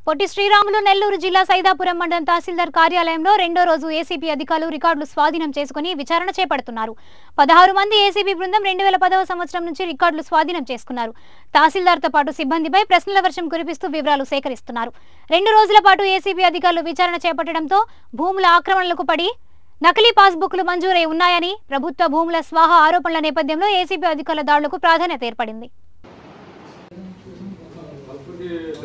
పొట్టి శ్రీరాములు నెల్లూరు జిల్లా సైదాపురం మండలం తహసీల్దార్ కార్యాలయంలో రెండో రోజు ఏసీబీ అధికారులు రికార్డులు స్వాధీనం చేసుకుని విచారణ చేపడుతున్నారు పదహారు మంది ఏసీబీ బృందం రెండు వేల పదవ సంవత్సరం నుంచి రికార్డులు స్వాధీనం చేసుకున్నారు తహసీల్దార్తో పాటు సిబ్బందిపై ప్రశ్నల వర్షం కురిపిస్తూ వివరాలు సేకరిస్తున్నారు రెండు రోజుల పాటు ఏసీబీ అధికారులు విచారణ చేపట్టడంతో భూముల ఆక్రమణలకు పడి నకిలీ పాస్బుక్లు మంజూరై ఉన్నాయని ప్రభుత్వ భూముల స్వాహ ఆరోపణల నేపథ్యంలో ఏసీబీ అధికారుల దాడులకు ప్రాధాన్యత ఏర్పడింది బల్క్కి